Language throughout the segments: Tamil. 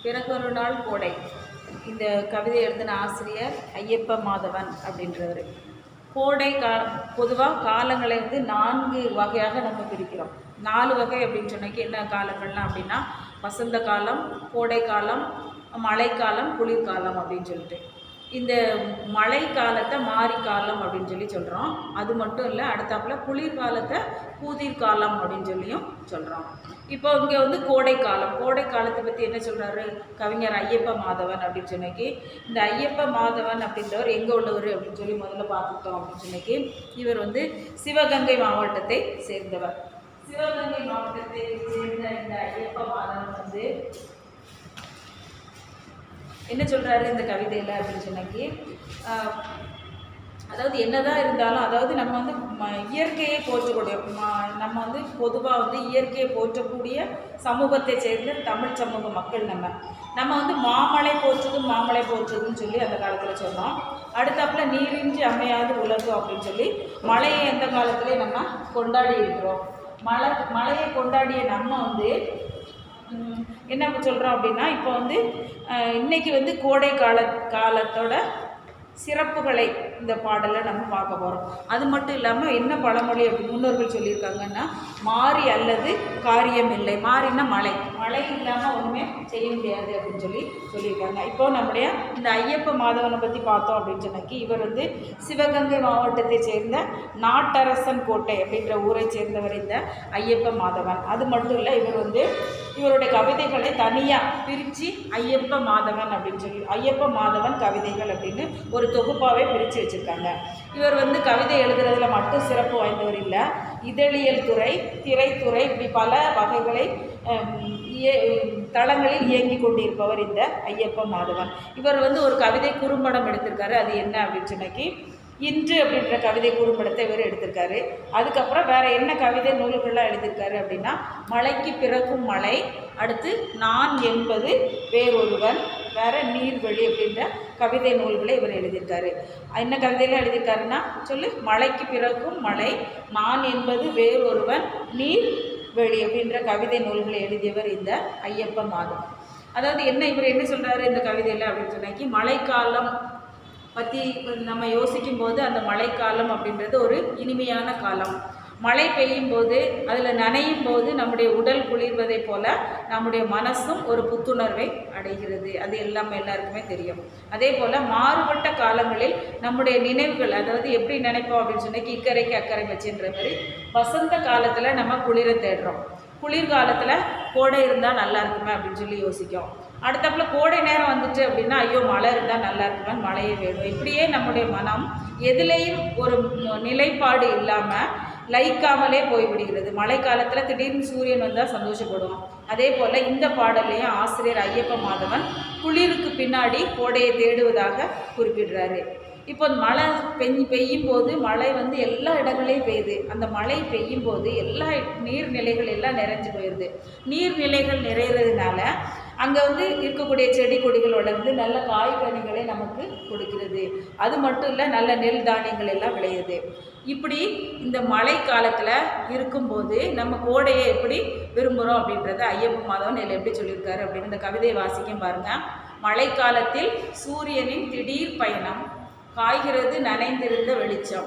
பிறகு ஒரு நாள் கோடை இந்த கவிதை எழுதின ஆசிரியர் ஐயப்ப மாதவன் அப்படின்றவர் கோடை கா பொதுவாக காலங்களை வந்து நான்கு வகையாக நம்ம பிரிக்கிறோம் நாலு வகை அப்படின்னு சொன்னக்கு என்ன காலங்கள்லாம் அப்படின்னா வசந்த காலம் கோடை காலம் மழைக்காலம் குளிர்காலம் அப்படின்னு சொல்லிட்டு இந்த மழை காலத்தை மாரிக்காலம் அப்படின்னு சொல்லி சொல்கிறோம் அது மட்டும் இல்லை அடுத்தாப்புல குளிர்காலத்தை கூதிர்காலம் அப்படின்னு சொல்லியும் சொல்கிறோம் இப்போ இங்கே வந்து கோடை காலம் கோடை காலத்தை பற்றி என்ன சொல்கிறாரு கவிஞர் ஐயப்ப மாதவன் அப்படின்னு சொன்னக்கு இந்த ஐயப்ப மாதவன் அப்படின்றவர் எங்கே உள்ளவர் அப்படின்னு சொல்லி முதல்ல பார்த்துட்டோம் அப்படின்னு சொன்னக்கு இவர் வந்து சிவகங்கை மாவட்டத்தை சேர்ந்தவர் சிவகங்கை மாவட்டத்தை சேர்ந்த இந்த ஐயப்ப மாதவன் வந்து என்ன சொல்கிறாரு இந்த கவிதையில் அப்படின்னு சொன்னக்கி ஆஹ், அதாவது என்னதான் இருந்தாலும் அதாவது நம்ம வந்து ம- இயற்கையை போற்றக்கூடிய ம- நம்ம வந்து பொதுவாக வந்து இயற்கையை போற்றக்கூடிய சமூகத்தை சேர்ந்த தமிழ் சமூக மக்கள் நம்ம நம்ம வந்து மாமலை போற்றுதும் மாமலை போற்றுதுன்னு சொல்லி அந்த காலத்தில் சொன்னோம் அடுத்தாப்புல நீரின்றி அமையாது உலகம் அப்படின்னு சொல்லி மழையை எந்த காலத்துலேயும் நம்ம கொண்டாடி இருக்கிறோம் மழை மழையை கொண்டாடிய நம்ம வந்து ம், என்ன சொல்கிறோம் அப்படின்னா இப்போ வந்து அஹ், இன்னைக்கு வந்து கோடை கால காலத்தோட சிறப்புகளை இந்த பாடலில் நம்ம பார்க்க போகிறோம் அது மட்டும் இல்லாமல் என்ன பழமொழி அப்படி முன்னோர்கள் சொல்லியிருக்காங்கன்னா மாறி அல்லது காரியம் இல்லை மாறினா மழை மழை இல்லாமல் ஒன்றுமே செய்ய முடியாது அப்படின்னு சொல்லி சொல்லியிருக்காங்க இப்போ நம்முடைய இந்த ஐயப்ப மாதவனை பற்றி பார்த்தோம் அப்படின்னு சொன்னக்கி இவர் வந்து சிவகங்கை மாவட்டத்தை சேர்ந்த நாட்டரசன் கோட்டை அப்படின்ற ஊரை சேர்ந்தவர் இந்த ஐயப்ப மாதவன் அது மட்டும் இல்லை இவர் வந்து இவருடைய கவிதைகளை தனியாக பிரித்து ஐயப்ப மாதவன் அப்படின்னு சொல்லி ஐயப்ப மாதவன் கவிதைகள் அப்படின்னு ஒரு தொகுப்பாகவே பிரித்து வச்சுருக்காங்க இவர் வந்து கவிதை எழுதுறதுல மட்டும் சிறப்பு வாய்ந்தவர் இல்லை இதழியல் துறை திரைத்துறை இப்படி பல வகைகளை ஹம், இய- தளங்களில் இயங்கி கொண்டிருப்பவர் இந்த ஐயப்ப மாதவன் இவர் வந்து ஒரு கவிதை குறும்படம் எடுத்திருக்காரு அது என்ன அப்படின்னு சொன்னக்கி இன்று அப்படின்ற கவிதை குறும்படத்தை இவர் எடுத்திருக்காரு அதுக்கப்புறம் வேற என்ன கவிதை நூல்கள்லாம் எழுதியிருக்காரு அப்படின்னா மழைக்கு பிறக்கும் மழை அடுத்து நான் என்பது வேறொருவன் வேற நீர்வழி அப்படின்ற கவிதை நூல்களை இவர் எழுதியிருக்காரு என்ன கவிதையெல்லாம் எழுதியிருக்காருன்னா சொல்லு மழைக்கு பிறக்கும் மழை நான் என்பது வேறொருவன் நீர் வெளி அப்படின்ற கவிதை நூல்களை எழுதியவர் இந்த ஐயப்ப மாதவன் அதாவது என்ன இவர் என்ன சொல்றாரு இந்த கவிதையில் அப்படின்னு சொன்னாக்கி மழைக்காலம் பற்றி நம்ம யோசிக்கும் போது அந்த மழைக்காலம் அப்படின்றது ஒரு இனிமையான காலம் மழை பெய்யும் போது அதில் நனையும் போது நம்முடைய உடல் குளிர்வதைப் போல நம்முடைய மனசும் ஒரு புத்துணர்வை அடைகிறது அது எல்லாமே எல்லாருக்குமே தெரியும் அதே போல் மாறுபட்ட காலங்களில் நம்முடைய நினைவுகள் அதாவது எப்படி நினைப்போம் அப்படின்னு சொன்னா இக்கரைக்கு அக்கறை வச்சுன்ற மாதிரி வசந்த காலத்தில் நம்ம குளிர தேடுறோம் குளிர்காலத்தில் கோடை இருந்தால் நல்லா இருக்குமே அப்படின்னு சொல்லி யோசிக்கும் அடுத்தப்புல கோடை நேரம் வந்துட்டு அப்படின்னா ஐயோ மழை இருந்தால் நல்லா இருக்குமே மழையே வேணும் இப்படியே நம்முடைய மனம் எதுலேயும் ஒரு ம- நிலைப்பாடு இல்லாமல் லைக்காமலே போய்விடுகிறது மழை காலத்தில் திடீர்னு சூரியன் வந்தால் சந்தோஷப்படுவோம் அதே போல் இந்த பாடல்லையும் ஆசிரியர் ஐயப்ப மாதவன் குளிருக்கு பின்னாடி கோடையை தேடுவதாக குறிப்பிடுறாரு இப்போ மழை பெய் பெய்யும் போது மழை வந்து எல்லா இடங்களையும் பெய்யுது அந்த மழை பெய்யும் போது எல்லா நீர்நிலைகள் எல்லாம் நிறைஞ்சு போயிடுது நீர்நிலைகள் நிறையிறதுனால அங்கே வந்து இருக்கக்கூடிய செடி கொடிகள் வளர்ந்து நல்ல காய்கனிகளை நமக்கு கொடுக்கிறது அது மட்டும் இல்லை நல்ல நெல் தானியங்கள் எல்லாம் விளையுது இப்படி இந்த மழை காலத்தில் இருக்கும்போது நம்ம கோடையை எப்படி விரும்புகிறோம் அப்படின்றத ஐயப்ப மாதவன் இதில் எப்படி சொல்லியிருக்காரு அப்படின்னு இந்த கவிதையை வாசிக்கும் பாருங்க மழைக்காலத்தில் சூரியனின் திடீர் பயணம் காய்கிறது நனைந்திருந்த வெளிச்சம்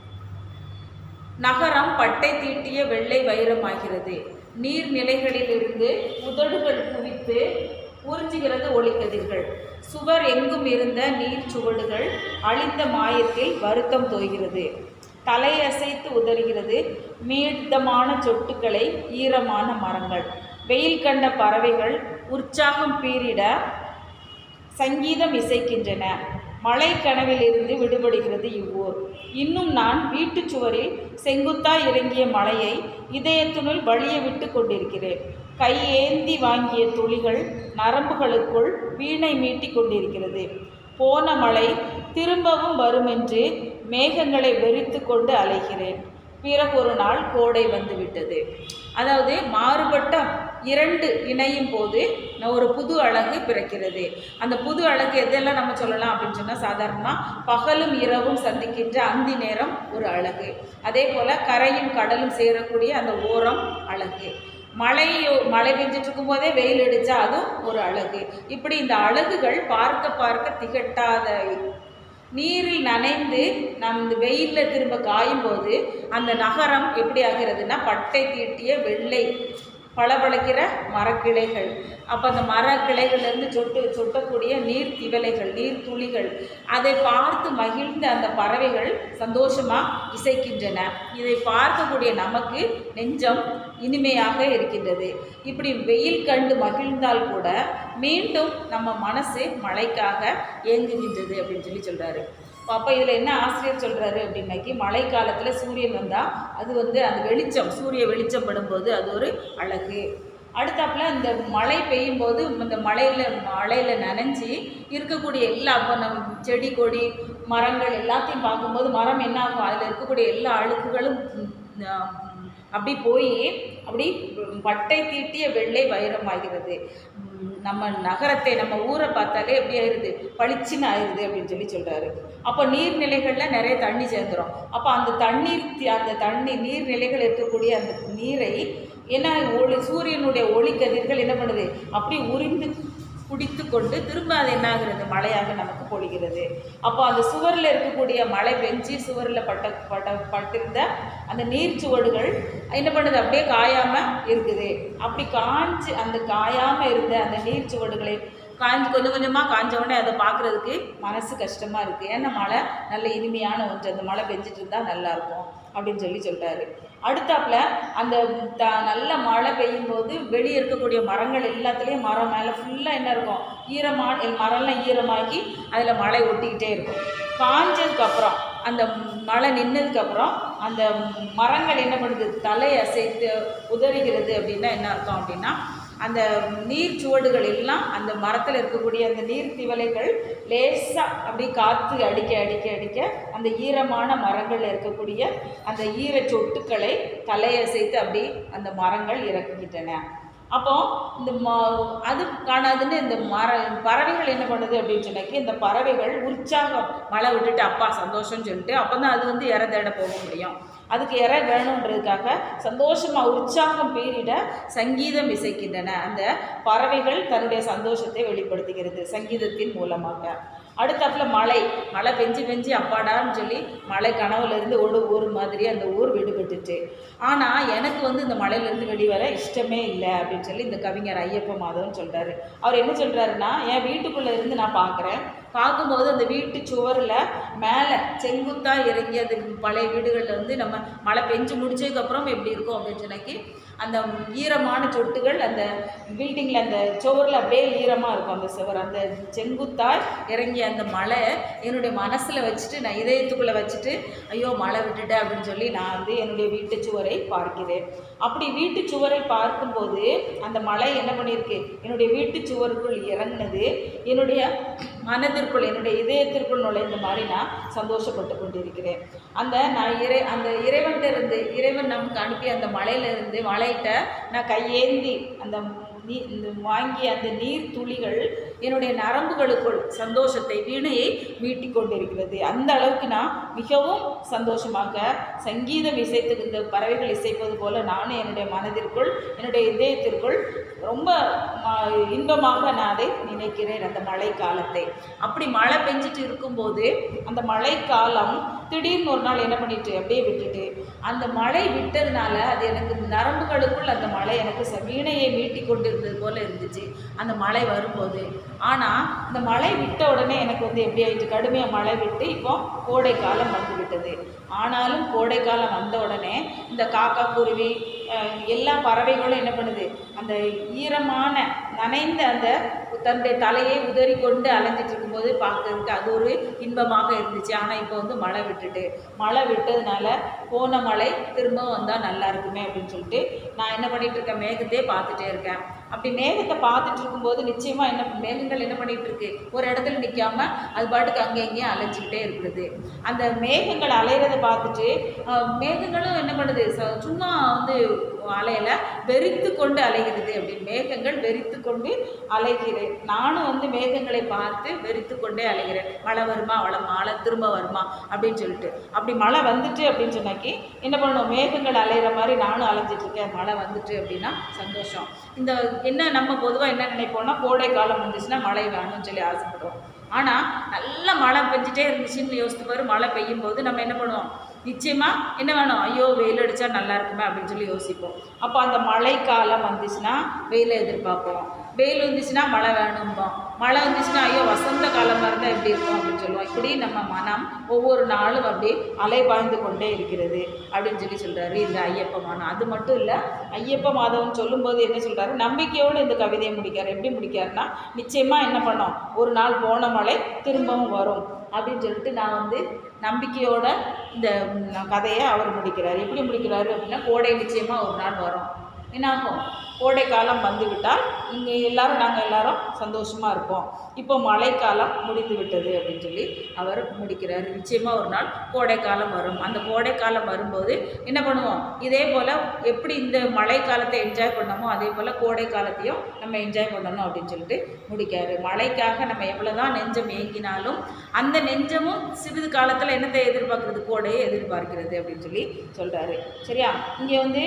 நகரம் பட்டை தீட்டிய வெள்ளை வைரமாகிறது நீர்நிலைகளிலிருந்து உதடுகள் குவித்து உறிஞ்சுகிறது ஒளிக்கதிர்கள் சுவர் எங்கும் இருந்த நீர் சுவடுகள் அழிந்த மாயத்தில் வருத்தம் தோய்கிறது தலையசைத்து உதறுகிறது மீதமான சொட்டுக்களை ஈரமான மரங்கள் வெயில் கண்ட பறவைகள் உற்சாகம் பீரிட சங்கீதம் இசைக்கின்றன மலை கனவிலிருந்து விடுபடுகிறது இவ்வூர் இன்னும் நான் வீட்டுச் சுவரில் செங்குத்தாய் இறங்கிய மலையை இதயத்தினுள் வழிய விட்டு கொண்டிருக்கிறேன் கை ஏந்தி வாங்கிய துளிகள் நரம்புகளுக்குள் வீணை மீட்டிக் கொண்டிருக்கிறது போன மழை திரும்பவும் வருமென்று மேகங்களை வெறித்து கொண்டு அலைகிறேன் பிறகு ஒரு நாள் கோடை வந்துவிட்டது அதாவது மாறுபட்ட இரண்டு இணையும் போது ந- ஒரு புது அழகு பிறக்கிறது அந்த புது அழகு எதெல்லாம் நம்ம சொல்லலாம் அப்படின்னு சொன்னால் சாதாரணமாக பகலும் இரவும் சந்திக்கின்ற அந்தி நேரம் ஒரு அழகு அதே போல் கரையும் கடலும் சேரக்கூடிய அந்த ஓரம் அழகு மழை மழை பெஞ்சிட்டு இருக்கும்போதே வெயில் அடித்தா அதுவும் ஒரு அழகு இப்படி இந்த அழகுகள் பார்க்க பார்க்க திகட்டாத நீரில் நனைந்து நம் இந்த வெயிலில் திரும்ப காயும் போது அந்த நகரம் எப்படி ஆகிறதுனா பட்டை தீட்டிய வெள்ளை பளபளக்கிற மரக்கிளைகள் அப்போ அந்த மரக்கிளைகள்லேருந்து சொட்டு சொட்டக்கூடிய நீர் திவலைகள் நீர் துளிகள் அதை பார்த்து மகிழ்ந்த அந்த பறவைகள் சந்தோஷமாக இசைக்கின்றன இதை பார்க்கக்கூடிய நமக்கு நெஞ்சம் இனிமையாக இருக்கின்றது இப்படி வெயில் கண்டு மகிழ்ந்தால் கூட மீண்டும் நம்ம மனசு மழைக்காக ஏங்குகின்றது அப்படின்னு சொல்லி சொல்கிறாரு அப்போ இதில் என்ன ஆசிரியர் சொல்கிறாரு அப்படின்னாக்கி மழை காலத்தில் சூரியன் வந்தால் அது வந்து அந்த வெளிச்சம் சூரிய வெளிச்சம் படும்போது அது ஒரு அழகு அடுத்தாப்புல இந்த மழை பெய்யும் போது இந்த மழையில் மழையில் நனைஞ்சி இருக்கக்கூடிய எல்லா அப்போ நம்ம செடி கொடி மரங்கள் எல்லாத்தையும் பார்க்கும்போது மரம் என்ன ஆகும் அதில் இருக்கக்கூடிய எல்லா அழுக்குகளும் ம், ஆ, அப்படி போய் அப்படி பட்டை தீட்டிய வெள்ளை வைரமாகிறது ம், நம்ம நகரத்தை நம்ம ஊரை பார்த்தாலே எப்படி ஆயிடுது பளிச்சுன்னு ஆயிடுது அப்படின்னு சொல்லி சொல்கிறாரு அப்போ நீர்நிலைகளில் நிறைய தண்ணி சேர்ந்துரும் அப்போ அந்த தண்ணீர் தி- அந்த தண்ணி நீர்நிலைகள் இருக்கக்கூடிய அந்த நீரை என்ன ஒளி சூரியனுடைய ஒளி கதிர்கள் என்ன பண்ணுது அப்படி உறிந்து குடித்து கொண்டு திரும்ப அது என்ன ஆகுறது மழையாக நமக்கு பொழிகிறது அப்போ அந்த சுவரில் இருக்கக்கூடிய மழை பெஞ்சு சுவரில் பட்ட பட்ட பட்டிருந்த அந்த நீர் சுவடுகள் என்ன பண்ணுது அப்படியே காயாமல் இருக்குது அப்படி காஞ்சு அந்த காயாமல் இருந்த அந்த நீர் சுவடுகளை காஞ்சு கொஞ்சம் கொஞ்சமாக காஞ்ச உடனே அதை பார்க்குறதுக்கு மனசு கஷ்டமாக இருக்குது ஏன்னா மழை நல்ல இனிமையான ஒன்று அந்த மழை பெஞ்சிட்டு இருந்தால் நல்லாயிருக்கும் அப்படின்னு சொல்லி சொல்கிறாரு அடுத்தாப்புல அந்த த நல்ல மழை பெய்யும் போது வெளியே இருக்கக்கூடிய மரங்கள் எல்லாத்துலேயும் மரம் மேலே ஃபுல்லாக என்ன இருக்கும் ஈரமான மரம்லாம் ஈரமாகி அதில் மழை ஒட்டிக்கிட்டே இருக்கும் காஞ்சதுக்கப்புறம் அந்த மழை நின்னதுக்கப்புறம் அந்த மரங்கள் என்ன பண்ணுது தலை அசைத்து உதறுகிறது அப்படின்னா என்ன அர்த்தம் அப்படின்னா அந்த நீர் சுவடுகள் எல்லாம் அந்த மரத்தில் இருக்கக்கூடிய அந்த நீர் திவலைகள் லேசாக அப்படி காற்று அடிக்க அடிக்க அடிக்க அந்த ஈரமான மரங்களில் இருக்கக்கூடிய அந்த ஈர சொட்டுக்களை தலையசைத்து அப்படி அந்த மரங்கள் இறக்குகின்றன அப்போ இந்த ம அது காணாதுன்னு இந்த மர பறவைகள் என்ன பண்ணுது அப்படின்னு சொன்னாக்கி இந்த பறவைகள் உற்சாகம் மழை விட்டுட்டு அப்பா சந்தோஷம்னு சொல்லிட்டு அப்போ தான் அது வந்து இற தேட போக முடியும் அதுக்கு இற வேணுன்றதுக்காக சந்தோஷமாக உற்சாகம் பீரிட சங்கீதம் இசைக்கின்றன அந்த பறவைகள் தன்னுடைய சந்தோஷத்தை வெளிப்படுத்துகிறது சங்கீதத்தின் மூலமாக அடுத்தாப்புல மழை மழை பெஞ்சு பெஞ்சு அப்பாடான்னு சொல்லி மழை கனவுல இருந்து ஒரு ஒரு மாதிரி அந்த ஊர் விடுபட்டுச்சு ஆனால் எனக்கு வந்து இந்த மழையிலேருந்து வெளிவர இஷ்டமே இல்லை அப்படின்னு சொல்லி இந்த கவிஞர் ஐயப்ப மாதவன் சொல்கிறாரு அவர் என்ன சொல்கிறாருன்னா என் வீட்டுக்குள்ளே இருந்து நான் பார்க்குறேன் பார்க்கும்போது அந்த வீட்டு சுவரில் மேலே செங்குத்தாக இறங்கி அது பழைய வீடுகளில் வந்து நம்ம மழை பெஞ்சு முடிச்சதுக்கப்புறம் எப்படி இருக்கும் அப்படின்னு சொன்னாக்கி அந்த ஈரமான சொட்டுகள் அந்த பில்டிங்கில் அந்த சுவரில் அப்படியே ஈரமாக இருக்கும் அந்த சுவர் அந்த செங்குத்தாய் இறங்கிய அந்த மழை என்னுடைய மனசில் வச்சுட்டு நான் இதயத்துக்குள்ளே வச்சுட்டு ஐயோ மழை விட்டுட்டேன் அப்படின்னு சொல்லி நான் வந்து என்னுடைய வீட்டு சுவரை பார்க்கிறேன் அப்படி வீட்டு சுவரை பார்க்கும்போது அந்த மழை என்ன பண்ணியிருக்கு என்னுடைய வீட்டு சுவருக்குள் இறங்கினது என்னுடைய மனதிற்குள் என்னுடைய இதயத்திற்குள் நுழைந்த மாதிரி நான் சந்தோஷப்பட்டு கொண்டிருக்கிறேன் அந்த நான் இறை அந்த இறைவன்கிட்ட இருந்து இறைவன் நமக்கு அனுப்பிய அந்த மலையிலிருந்து மலையிட்ட நான் கையேந்தி அந்த நீ இந்த வாங்கிய அந்த நீர் துளிகள் என்னுடைய நரம்புகளுக்குள் சந்தோஷத்தை வீணையை மீட்டி கொண்டிருக்கிறது அந்த அளவுக்கு நான் மிகவும் சந்தோஷமாக சங்கீதம் இசைத்து இந்த பறவைகள் இசைப்பது போல நானும் என்னுடைய மனதிற்குள் என்னுடைய இதயத்திற்குள் ரொம்ப ம- இன்பமாக நான் அதை நினைக்கிறேன் அந்த மழை காலத்தை அப்படி மழை பெஞ்சிட்டு இருக்கும்போது அந்த மழை காலம் திடீர்னு ஒரு நாள் என்ன பண்ணிட்டு அப்படியே விட்டுட்டு அந்த மழை விட்டதுனால அது எனக்கு நரம்புகளுக்குள் அந்த மழை எனக்கு ச- வீணையை மீட்டி கொண்டிருந்தது போல இருந்துச்சு அந்த மழை வரும்போது ஆனால் இந்த மழை விட்ட உடனே எனக்கு வந்து எப்படி ஆயிடுச்சு கடுமையாக மழை விட்டு இப்போ கோடை காலம் வந்து விட்டது ஆனாலும் கோடை காலம் வந்த உடனே இந்த காக்கா குருவி அஹ், எல்லா பறவைகளும் என்ன பண்ணுது அந்த ஈரமான நனைந்த அந்த தன்னுடைய தலையை உதறி கொண்டு அலைஞ்சிட்டு இருக்கும்போது பார்க்கறதுக்கு அது ஒரு இன்பமாக இருந்துச்சு ஆனால் இப்போ வந்து மழை விட்டுட்டு மழை விட்டதுனால போன மழை திரும்பவும் வந்தால் நல்லா இருக்குமே அப்படின்னு சொல்லிட்டு நான் என்ன பண்ணிட்டு இருக்கேன் மேகத்தையே பார்த்துட்டே இருக்கேன் அப்படி மேகத்தை பார்த்துட்டு இருக்கும்போது நிச்சயமாக என்ன மேகங்கள் என்ன பண்ணிட்டு இருக்கு ஒரு இடத்துல நிற்காம அது பாட்டுக்கு அங்கே இங்கேயும் அலைஞ்சிக்கிட்டே இருக்குது அந்த மேகங்கள் அலையிறத பார்த்துட்டு அஹ், மேகங்களும் என்ன பண்ணுது ச- சும்மா வந்து அலையில வெறித்து கொண்டு அலைகிறது அப்படின்னு மேகங்கள் வெறித்து கொண்டு அலைகிறேன் நானும் வந்து மேகங்களை பார்த்து வெறித்து கொண்டே அலைகிறேன் மழை வருமா அவளை மழை திரும்ப வருமா அப்படின்னு சொல்லிட்டு அப்படி மழை வந்துட்டு அப்படின்னு சொன்னாக்கி என்ன பண்ணணும் மேகங்கள் அலையிற மாதிரி நானும் அலைஞ்சிட்டு இருக்கேன் மழை வந்துட்டு அப்படின்னா சந்தோஷம் இந்த என்ன நம்ம பொதுவாக என்ன நினைப்போம்னா கோடை காலம் வந்துச்சுன்னா மழை வேணும்னு சொல்லி ஆசைப்படுவோம் ஆனால் நல்ல மழை பெஞ்சிட்டே இருந்துச்சுன்னு யோசித்து பாரு மழை பெய்யும் போது நம்ம என்ன பண்ணுவோம் நிச்சயமாக என்ன வேணும் ஐயோ வெயில் அடித்தா நல்லா இருக்குமே அப்படின்னு சொல்லி யோசிப்போம் அப்போ அந்த மழைக்காலம் வந்துச்சுன்னா வெயிலை எதிர்பார்ப்போம் வெயில் வந்துச்சுன்னா மழை வேணும்போம் மழை வந்துச்சுன்னா ஐயோ வசந்த காலமாக இருந்தால் எப்படி இருக்கும் அப்படின்னு சொல்லுவோம் இப்படி நம்ம மனம் ஒவ்வொரு நாளும் அப்படி அலைபாய்ந்து கொண்டே இருக்கிறது அப்படின்னு சொல்லி சொல்கிறாரு இந்த ஐயப்ப மாதம் அது மட்டும் இல்லை ஐயப்ப மாதம்னு சொல்லும்போது என்ன சொல்கிறாரு நம்பிக்கையோடு இந்த கவிதையை முடிக்கார் எப்படி முடிக்காருன்னா நிச்சயமாக என்ன பண்ணோம் ஒரு நாள் போன மழை திரும்பவும் வரும் அப்படின்னு சொல்லிட்டு நான் வந்து நம்பிக்கையோட இந்த ம், கதையை அவர் முடிக்கிறார் எப்படி முடிக்கிறாரு அப்படின்னா கோடை நிச்சயமாக ஒரு நாள் வரும் என்னாகும் கோடை காலம் வந்துவிட்டால் இங்கே எல்லாரும் நாங்கள் எல்லாரும் சந்தோஷமாக இருப்போம் இப்போ மழைக்காலம் முடிந்து விட்டது அப்படின்னு சொல்லி அவர் முடிக்கிறார் நிச்சயமாக ஒரு நாள் கோடை காலம் வரும் அந்த கோடை காலம் வரும்போது என்ன பண்ணுவோம் இதே போல் எப்படி இந்த மழை காலத்தை என்ஜாய் பண்ணோமோ அதே போல் கோடை காலத்தையும் நம்ம என்ஜாய் பண்ணணும் அப்படின்னு சொல்லிட்டு முடிக்காரு மழைக்காக நம்ம எவ்வளோ தான் நெஞ்சம் ஏங்கினாலும் அந்த நெஞ்சமும் சிறிது காலத்தில் என்னத்தை எதிர்பார்க்குறது கோடையை எதிர்பார்க்கிறது அப்படின்னு சொல்லி சொல்கிறாரு சரியா இங்கே வந்து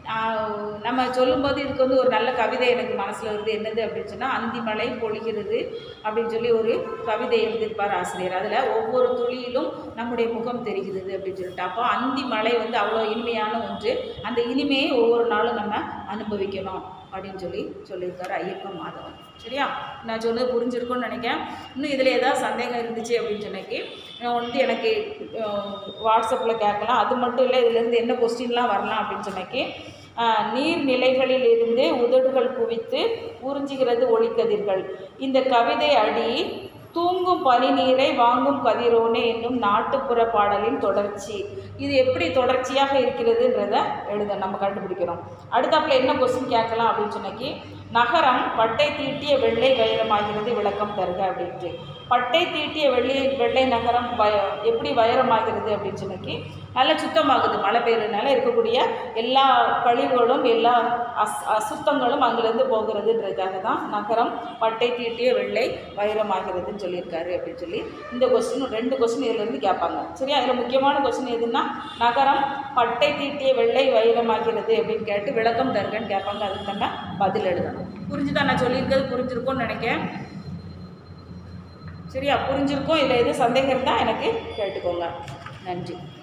ஆஹ், நம்ம சொல்லும்போது இதுக்கு வந்து ஒரு நல்ல கவிதை எனக்கு மனசில் வருது என்னது அப்படின்னு சொன்னால் அந்தி மழை பொழிகிறது அப்படின்னு சொல்லி ஒரு கவிதை எழுதியிருப்பார் ஆசிரியர் அதில் ஒவ்வொரு துளியிலும் நம்முடைய முகம் தெரிகிறது அப்படின்னு சொல்லிட்டு அப்போ அந்தி மழை வந்து அவ்வளோ இனிமையான ஒன்று அந்த இனிமையை ஒவ்வொரு நாளும் நம்ம அனுபவிக்கணும் அப்படின்னு சொல்லி சொல்லியிருக்காரு ஐயப்ப மாதவன் சரியா நான் சொன்னது புரிஞ்சிருக்கும்னு நினைக்கிறேன் இன்னும் இதில் ஏதாவது சந்தேகம் இருந்துச்சு அப்படின்னு சொன்னக்கி நான் வந்து எனக்கு வாட்ஸ்அப்பில் கேட்கலாம் அது மட்டும் இல்லை இதுலேருந்து என்ன கொஸ்டின்லாம் வரலாம் அப்படின்னு சொன்னக்கி ஆஹ், நீர்நிலைகளில் இருந்து உதடுகள் குவித்து உறிஞ்சுகிறது ஒளிக்கதிர்கள் இந்த கவிதை அடி தூங்கும் பனி நீரை வாங்கும் கதிரோனே என்னும் நாட்டுப்புற பாடலின் தொடர்ச்சி இது எப்படி தொடர்ச்சியாக இருக்கிறதுன்றத எழுத நம்ம கண்டுபிடிக்கிறோம் அடுத்தாப்புல என்ன கொஸ்டின் கேட்கலாம் அப்படின்னு சொன்னக்கி நகரம் பட்டை தீட்டிய வெள்ளை வைரமாகிறது விளக்கம் தருக அப்படின்ட்டு பட்டை தீட்டிய வெள்ளை வெள்ளை நகரம் வய எப்படி வைரமாகிறது அப்படின்னு சொன்னக்கி நல்ல சுத்தமாகுது மழை பெய்யறதுனால இருக்கக்கூடிய எல்லா கழிவுகளும் எல்லா அஸ் அசுத்தங்களும் அங்கிருந்து போகிறதுன்றதுக்காக தான் நகரம் பட்டை தீட்டிய வெள்ளை வைரமாகிறதுன்னு சொல்லியிருக்காரு அப்படின்னு சொல்லி இந்த கொஸ்டின் ரெண்டு கொஸ்டின் இதுலேருந்து கேட்பாங்க சரியா அதில் முக்கியமான கொஸ்டின் எதுன்னா நகரம் பட்டை தீட்டிய வெள்ளை வைரமாகிறது அப்படின்னு கேட்டு விளக்கம் தருகன்னு கேட்பாங்க அதுக்கு நம்ம பதில் எழுதணும் புரிஞ்சுதான் நான் சொல்லியிருக்கிறது புரிஞ்சிருக்கும்னு நினைக்கிறேன் சரியா புரிஞ்சிருக்கும் இதில் எதுவும் சந்தேகம் இருந்தால் எனக்கு கேட்டுக்கோங்க நன்றி